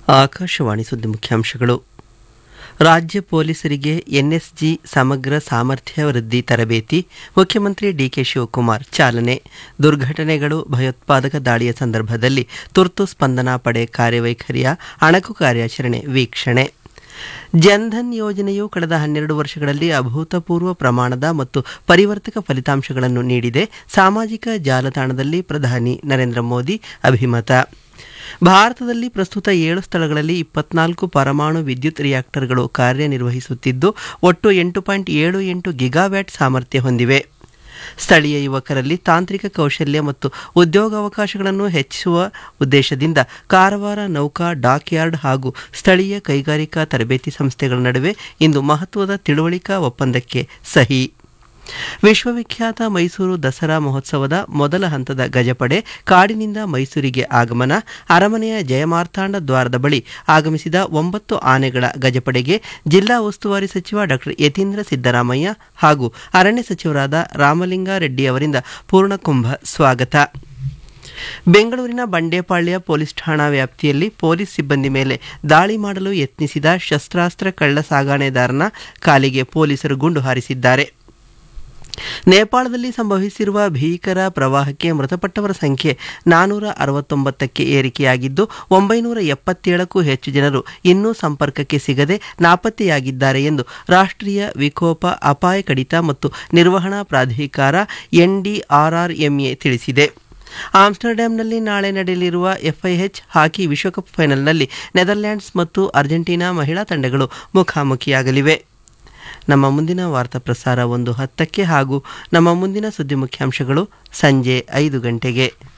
ಆಕಾಶವಾಣಿ ಸುದ್ದಿ ಮುಖ್ಯಾಂಶಗಳು ರಾಜ್ಯ ಪೊಲೀಸರಿಗೆ ಎನ್ಎಸ್ಜಿ ಸಮಗ್ರ ಸಾಮರ್ಥ್ಯ ವೃದ್ಧಿ ತರಬೇತಿ ಮುಖ್ಯಮಂತ್ರಿ ಡಿಕೆ ಶಿವಕುಮಾರ್ ಚಾಲನೆ ದುರ್ಘಟನೆಗಳು ಭಯೋತ್ಪಾದಕ ದಾಳಿಯ ಸಂದರ್ಭದಲ್ಲಿ ತುರ್ತು ಸ್ಪಂದನಾ ಪಡೆ ಕಾರ್ಯವೈಖರಿಯ ಅಣಕು ಕಾರ್ಯಾಚರಣೆ ವೀಕ್ಷಣೆ ಜನ್ಧನ್ ಯೋಜನೆಯು ಕಳೆದ ಹನ್ನೆರಡು ವರ್ಷಗಳಲ್ಲಿ ಅಭೂತಪೂರ್ವ ಪ್ರಮಾಣದ ಮತ್ತು ಪರಿವರ್ತಕ ಫಲಿತಾಂಶಗಳನ್ನು ನೀಡಿದೆ ಸಾಮಾಜಿಕ ಜಾಲತಾಣದಲ್ಲಿ ಪ್ರಧಾನಿ ನರೇಂದ್ರ ಮೋದಿ ಅಭಿಮತ ಭಾರತದಲ್ಲಿ ಪ್ರಸ್ತುತ ಏಳು ಸ್ಥಳಗಳಲ್ಲಿ ಇಪ್ಪತ್ನಾಲ್ಕು ಪರಮಾಣು ವಿದ್ಯುತ್ ರಿಯಾಕ್ಟರ್ಗಳು ಕಾರ್ಯನಿರ್ವಹಿಸುತ್ತಿದ್ದು ಒಟ್ಟು ಎಂಟು ಪಾಯಿಂಟ್ ಏಳು ಎಂಟು ಗಿಗಾವ್ಯಾಟ್ ಸಾಮರ್ಥ್ಯ ಹೊಂದಿವೆ ಸ್ಥಳೀಯ ಯುವಕರಲ್ಲಿ ತಾಂತ್ರಿಕ ಕೌಶಲ್ಯ ಮತ್ತು ಉದ್ಯೋಗಾವಕಾಶಗಳನ್ನು ಹೆಚ್ಚಿಸುವ ಉದ್ದೇಶದಿಂದ ಕಾರವಾರ ನೌಕಾ ಡಾಕ್ಯಾರ್ಡ್ ಹಾಗೂ ಸ್ಥಳೀಯ ಕೈಗಾರಿಕಾ ತರಬೇತಿ ಸಂಸ್ಥೆಗಳ ನಡುವೆ ಇಂದು ಮಹತ್ವದ ತಿಳುವಳಿಕಾ ಒಪ್ಪಂದಕ್ಕೆ ಸಹಿ ವಿಶ್ವವಿಖ್ಯಾತ ಮೈಸೂರು ದಸರಾ ಮಹೋತ್ಸವದ ಮೊದಲ ಹಂತದ ಗಜಪಡೆ ಕಾಡಿನಿಂದ ಮೈಸೂರಿಗೆ ಆಗಮನ ಅರಮನೆಯ ಜಯಮಾರ್ತಾಂಡ ದ್ವಾರದ ಬಳಿ ಆಗಮಿಸಿದ ಒಂಬತ್ತು ಆನೆಗಳ ಗಜಪಡೆಗೆ ಜಿಲ್ಲಾ ಉಸ್ತುವಾರಿ ಸಚಿವ ಡಾಕ್ಟರ್ ಯತೀಂದ್ರ ಸಿದ್ದರಾಮಯ್ಯ ಹಾಗೂ ಅರಣ್ಯ ಸಚಿವರಾದ ರಾಮಲಿಂಗಾರೆಡ್ಡಿ ಅವರಿಂದ ಪೂರ್ಣಕುಂಭ ಸ್ವಾಗತ ಬೆಂಗಳೂರಿನ ಬಂಡೇಪಾಳ್ಯ ಪೊಲೀಸ್ ಠಾಣಾ ವ್ಯಾಪ್ತಿಯಲ್ಲಿ ಪೊಲೀಸ್ ಸಿಬ್ಬಂದಿ ಮೇಲೆ ದಾಳಿ ಮಾಡಲು ಯತ್ನಿಸಿದ ಶಸ್ತ್ರಾಸ್ತ್ರ ಕಳ್ಳ ಸಾಗಾಣೆದಾರನ ಕಾಲಿಗೆ ಪೊಲೀಸರು ಗುಂಡು ಹಾರಿಸಿದ್ದಾರೆ ನೇಪಾಳದಲ್ಲಿ ಸಂಭವಿಸಿರುವ ಭೀಕರ ಪ್ರವಾಹಕ್ಕೆ ಮೃತಪಟ್ಟವರ ಸಂಖ್ಯೆ ನಾನೂರ ಅರವತ್ತೊಂಬತ್ತಕ್ಕೆ ಏರಿಕೆಯಾಗಿದ್ದು ಒಂಬೈನೂರ ಎಪ್ಪತ್ತೇಳಕ್ಕೂ ಹೆಚ್ಚು ಜನರು ಇನ್ನೂ ಸಂಪರ್ಕಕ್ಕೆ ಸಿಗದೆ ನಾಪತ್ತೆಯಾಗಿದ್ದಾರೆ ಎಂದು ರಾಷ್ಟ್ರೀಯ ವಿಕೋಪ ಅಪಾಯ ಕಡಿತ ಮತ್ತು ನಿರ್ವಹಣಾ ಪ್ರಾಧಿಕಾರ ಎನ್ಡಿಆರ್ಆರ್ಎಂಎ ತಿಳಿಸಿದೆ ಆಮ್ಸ್ಟರ್ಡ್ಯಾಮ್ನಲ್ಲಿ ನಾಳೆ ನಡೆಯಲಿರುವ ಎಫ್ಐಎಚ್ ಹಾಕಿ ವಿಶ್ವಕಪ್ ಫೈನಲ್ನಲ್ಲಿ ನೆದರ್ಲ್ಯಾಂಡ್ಸ್ ಮತ್ತು ಅರ್ಜೆಂಟೀನಾ ಮಹಿಳಾ ತಂಡಗಳು ಮುಖಾಮುಖಿಯಾಗಲಿವೆ ನಮ್ಮ ಮುಂದಿನ ವಾರ್ತಾ ಪ್ರಸಾರ ಒಂದು ಹತ್ತಕ್ಕೆ ಹಾಗೂ ನಮ್ಮ ಮುಂದಿನ ಸುದ್ದಿ ಮುಖ್ಯಾಂಶಗಳು ಸಂಜೆ ಐದು ಗಂಟೆಗೆ